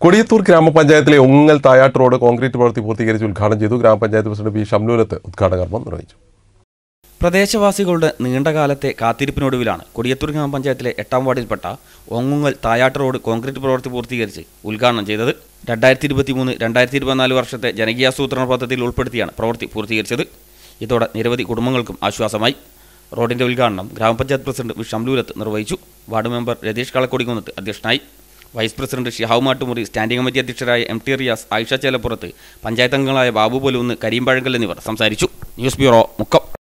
കൊടിയത്തൂർ ഗ്രാമപഞ്ചായത്തിലെ ഒങ്ങൽ Thayat road concrete പ്രവൃത്തി പൂർത്തീകരിച്ച് ഉദ്ഘാടനം ചെയ്തു ഗ്രാമപഞ്ചായത്ത് പ്രസിഡന്റ് പി ഷംലൂലത്ത് ഉദ്ഘാടന കർമ്മം നിർവഹിച്ചു പ്രദേശവാസികളുടെ നീണ്ടകാലത്തെ കാത്തിരിപ്പിനൊടുവിലാണ് കൊടിയത്തൂർ ഗ്രാമപഞ്ചായത്തിലെ എട്ടാം വാർഡിൽപ്പെട്ട ഒങ്ങുങ്ങൽ തായാട്ട് റോഡ് കോൺക്രീറ്റ് പ്രവൃത്തി പൂർത്തീകരിച്ച് ഉദ്ഘാടനം ചെയ്തത് രണ്ടായിരത്തി ഇരുപത്തി മൂന്ന് രണ്ടായിരത്തി ഇരുപത്തിനാല് വർഷത്തെ ജനകീയാസൂത്രണ പദ്ധതിയിൽ ഉൾപ്പെടുത്തിയാണ് പ്രവൃത്തി പൂർത്തീകരിച്ചത് ഇതോടെ നിരവധി കുടുംബങ്ങൾക്കും ആശ്വാസമായി റോഡിന്റെ ഉദ്ഘാടനം ഗ്രാമപഞ്ചായത്ത് പ്രസിഡന്റ് വി ഷംലൂലത്ത് നിർവഹിച്ചു വാർഡ് മെമ്പർ രതീഷ് കളക്കൊടികുന്നത്ത് അധ്യക്ഷനായി vice president Shihab Mattumuri standing committee അധ്യക്ഷരായ എം ടി റിയാസ് ആയിഷ ചേലപ്പുറത്ത് പഞ്ചായത്ത് അംഗങ്ങളായ ബാബു പൊലൂന്ന് കരീം പഴങ്കൽ എന്നിവർ സംസാരിച്ചു ന്യൂസ് ബ്യൂറോ മുക്കം